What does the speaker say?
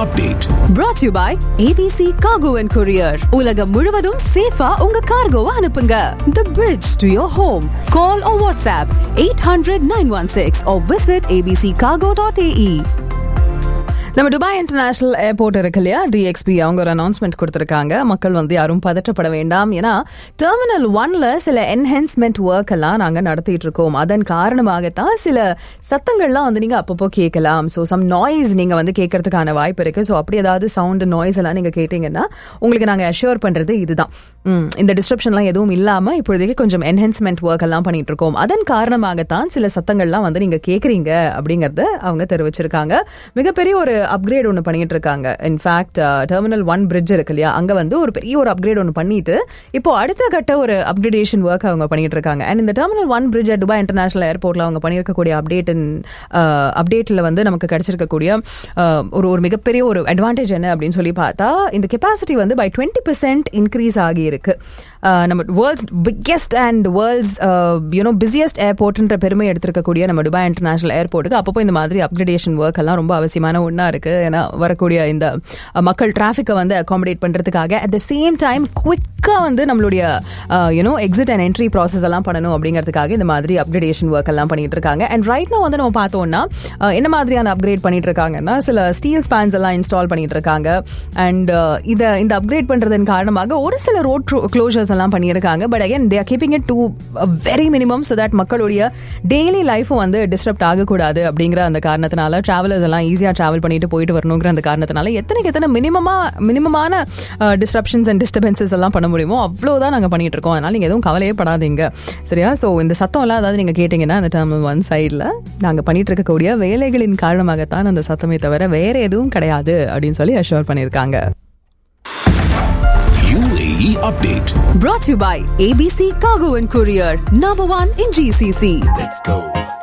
update. brought to you by ABC Cargo and Courier. உலகம் முழுவதும் சேஃபா உங்க கார்கோவை அனுப்புங்க. The bridge to your home. Call or WhatsApp 800-916 or visit abccargo.ae. நம்ம Dubai international airport இருக்கு இல்லையா டிஎக்ஸ்பி அவங்க ஒரு அனௌன்ஸ்மெண்ட் கொடுத்திருக்காங்க மக்கள் வந்து யாரும் பதற்றப்பட வேண்டாம் ஏன்னா டெர்மினல் ஒன்ல சில என்ஹென்ஸ்மெண்ட் ஒர்க் எல்லாம் நாங்க நடத்திட்டு இருக்கோம் அதன் காரணமாகத்தான் சில சத்தங்கள்லாம் வந்து நீங்க அப்பப்போ கேட்கலாம் ஸோ சம் நாய்ஸ் நீங்க வந்து கேட்கறதுக்கான வாய்ப்பு இருக்கு ஸோ அப்படி ஏதாவது சவுண்ட் நாய்ஸ் எல்லாம் நீங்க கேட்டீங்கன்னா உங்களுக்கு நாங்க அஷ்யூர் பண்றது இதுதான் ம், இந்த டிஸ்கிரிப்ஷன்லாம் எதுவும் இல்லாம இப்போதைக்கு கொஞ்சம் என்ஹென்ஸ்மெண்ட் ஒர்க் எல்லாம் பண்ணிட்டு இருக்கோம் அதன் காரணமாகத்தான் சில சத்தங்கள்லாம் வந்து நீங்க கேக்குறீங்க அப்படிங்கறத அவங்க தெரிவிச்சிருக்காங்க மிகப்பெரிய ஒரு அப்கிரேட் ஒன்று பண்ணிட்டு இருக்காங்க இன்ஃபேக்ட் டெர்மினல் ஒன் பிரிட்ஜ் இருக்கு இல்லையா அங்க வந்து ஒரு பெரிய ஒரு அப்கிரேட் ஒன்று பண்ணிட்டு இப்போ அடுத்த கட்ட ஒரு அப்கிரேடேஷன் ஒர்க் அவங்க பண்ணிட்டு இருக்காங்க அண்ட் இந்த terminal one bridge Dubai international ஏர்போர்ட்ல அவங்க பண்ணியிருக்கக்கூடிய அப்டேட்டின் அப்டேட்ல வந்து நமக்கு கிடைச்சிருக்கக்கூடிய அஹ், ஒரு ஒரு மிகப்பெரிய ஒரு அட்வான்டேஜ் என்ன அப்படின்னு சொல்லி பார்த்தா இந்த கெப்பாசிட்டி வந்து பை டுவெண்ட்டி பெர்சென்ட் இன்க்ரீஸ் ஆகியிருக்கு அஹ், நம்ம world's biggest and world's you know busiest ஏர்போர்ட்ன்ற பெருமை எடுத்திருக்கக்கூடிய நம்ம துபாய் இன்டர்நேஷனல் ஏர்போர்ட்டுக்கு அப்பப்போ இந்த மாதிரி அப்கிரேடேஷன் ஒர்க் எல்லாம் ரொம்ப அவசியமான ஒன்றா இருக்கு ஏன்னா வரக்கூடிய இந்த அஹ், மக்கள் டிராஃபிக்கை வந்து அகாமடேட் பண்றதுக்காக அட் த சேம் டைம் குவிக்கா வந்து நம்மளுடைய you know exit and entry process எல்லாம் பண்ணணும் அப்படிங்கிறதுக்காக இந்த மாதிரி அப்கிரேடேஷன் ஒர்க் எல்லாம் பண்ணிட்டு இருக்காங்க அண்ட் ரைட் now வந்து நம்ம பார்த்தோம்னா அஹ், என்ன மாதிரியான அப்கிரேட் பண்ணிட்டு இருக்காங்கன்னா சில ஸ்டீல் ஸ்பேன்ஸ் எல்லாம் இன்ஸ்டால் பண்ணிட்டு இருக்காங்க அண்ட் இதை இந்த அப்கிரேட் பண்றதன் காரணமாக ஒரு சில ரோட் க்ளோசர்ஸ் எல்லாம் பண்ணியிருக்காங்க but again they are keeping it to very minimum so that மக்களுடைய டெய்லி லைஃபும் வந்து டிஸ்டர்ப்ட் ஆகக்கூடாது அப்படிங்கிற அந்த காரணத்தினால டிராவலர்ஸ் எல்லாம் ஈஸியாக டிராவல் பண்ணிட்டு போயிட்டு வரணுங்கிற அந்த காரணத்தினால எத்தனைக்கு எத்தனை மினிமமா மினிமமான டிஸ்டர்ப்ஷன்ஸ் அண்ட் டிஸ்டர்பன்சஸ் எல்லாம் பண்ண முடியுமோ அவ்வளோதான் நாங்கள் பண்ணிட்டு இருக்கோம் அதனால நீங்கள் எதுவும் கவலையே படாதீங்க சரியா ஸோ இந்த சத்தம் எல்லாம் அதாவது நீங்கள் கேட்டிங்கன்னா அந்த டெர்மினல் ஒன் சைடில் நாங்கள் பண்ணிட்டு இருக்கக்கூடிய வேலைகளின் காரணமாகத்தான் அந்த சத்தமே தவிர வேற எதுவும் கிடையாது அப்படின்னு சொல்லி அஷ்யூர் பண்ணியிருக்காங்க UAE update. Brought to you by ABC Cargo and Courier. Number one in GCC. Let's go.